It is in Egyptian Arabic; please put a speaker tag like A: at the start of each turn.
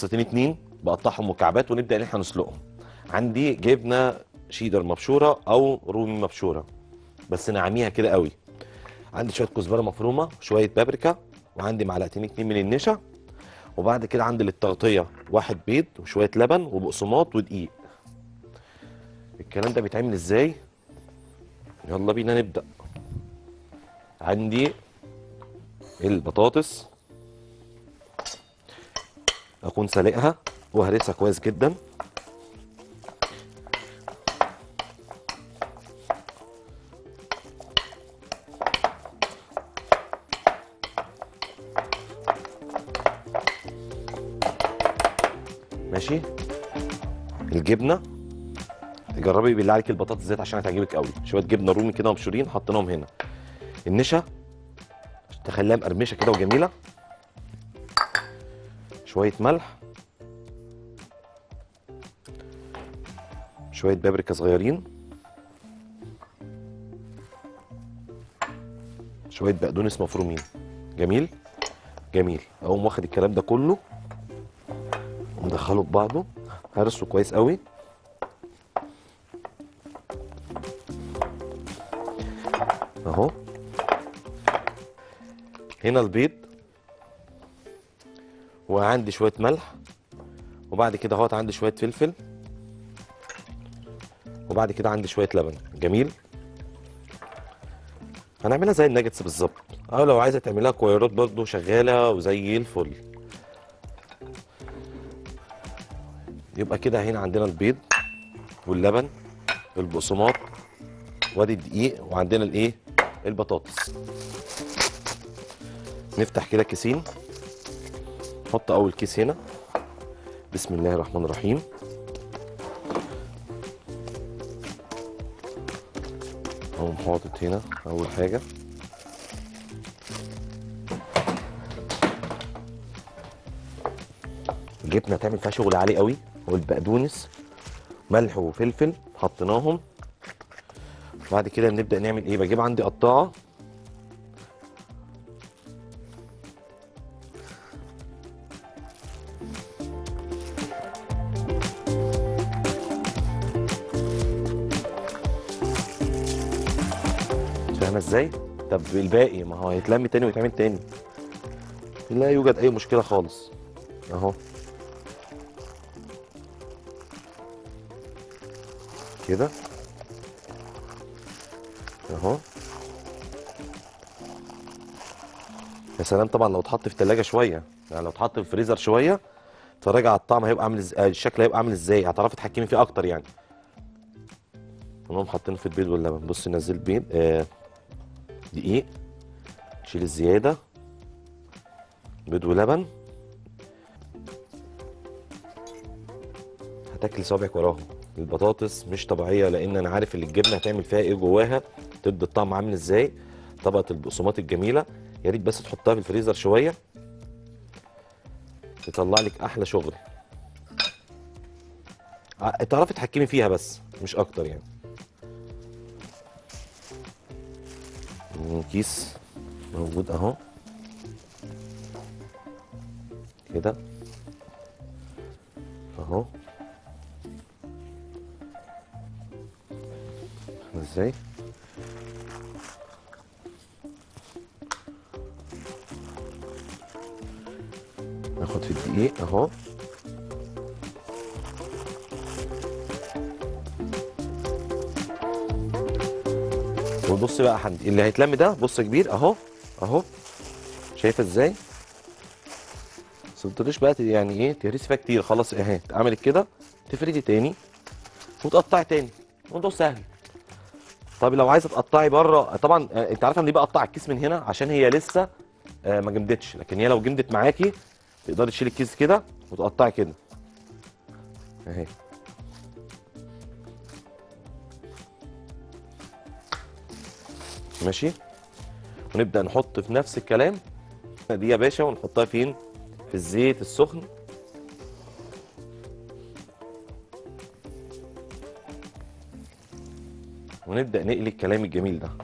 A: بطاطستين اتنين بقطعهم مكعبات ونبدا ان احنا نسلقهم عندي جبنه شيدر مبشوره او رومي مبشوره بس نعميها كده قوي عندي شويه كزبره مفرومه شويه بابريكا وعندي معلقتين اتنين من النشا وبعد كده عندي للتغطيه واحد بيض وشويه لبن وبقسماط ودقيق الكلام ده بيتعمل ازاي يلا بينا نبدا عندي البطاطس اكون سالقها وهرسها كويس جدا ماشي الجبنه جربي بالله عليك البطاطس زيت عشان هتعجبك قوي شويه جبنه رومي كده مبشورين حطيناهم هنا النشا تخليها مقرمشه كده وجميله شويه ملح شويه بابريكا صغيرين شويه بقدونس مفرومين جميل جميل اقوم واخد الكلام ده كله ومدخله في بعضه هرسه كويس قوي اهو هنا البيض وعندي شويه ملح وبعد كده اهوت عندي شويه فلفل وبعد كده عندي شويه لبن جميل هنعملها زي الناجتس بالظبط او لو عايزه تعملها كويرات برضو شغاله وزي الفل يبقى كده هنا عندنا البيض واللبن البقسماط وادي الدقيق وعندنا الايه البطاطس نفتح كده كيسين نحط اول كيس هنا بسم الله الرحمن الرحيم اقوم حاطط هنا اول حاجه الجبنه هتعمل فيها شغل عالي قوي والبقدونس ملح وفلفل حطيناهم بعد كده نبدا نعمل ايه بجيب عندي قطاعه فاهمه ازاي طب الباقي ما هو هيتلم تاني ويتعمل تاني لا يوجد اي مشكله خالص اهو كده اهو يا سلام طبعا لو اتحط في التلاجة شويه يعني لو اتحط في الفريزر شويه اتفرجي على الطعم هيبقى عامل ازاي الشكل هيبقى عامل ازاي هتعرفي تتحكمي فيه اكتر يعني ونقوم حاطينه في البيض واللبن بصي نزل بيض آه دقيق شيل الزياده بيض ولبن هتاكلي صابعك وراهم البطاطس مش طبيعيه لان انا عارف اللي الجبنه هتعمل فيها ايه جواها تدي الطعم عامل ازاي طبقه البقسماط الجميله يا ريت بس تحطها في الفريزر شويه تطلع لك احلى شغل ع- تعرفي تتحكمي فيها بس مش اكتر يعني مم، كيس موجود اهو كده اهو ازاي ناخد في الدقيق اهو وبص بقى يا حمدي اللي هيتلم ده بص يا كبير اهو اهو شايفه ازاي بس ما تقدريش بقى ت- يعني ايه تهرسي فيها كتير خلاص اهي عملت كده تفردي تاني وتقطعي تاني الموضوع سهل طب لو عايزه تقطعي بره طبعا آه، انت عارفه ان دي بقى اقطع الكيس من هنا عشان هي لسه آه، ما جمدتش لكن هي لو جمدت معاكي تقدري تشيلي الكيس كده وتقطعي كده اهي ماشي ونبدا نحط في نفس الكلام دي يا باشا ونحطها فين في الزيت السخن ونبدا نقلي الكلام الجميل ده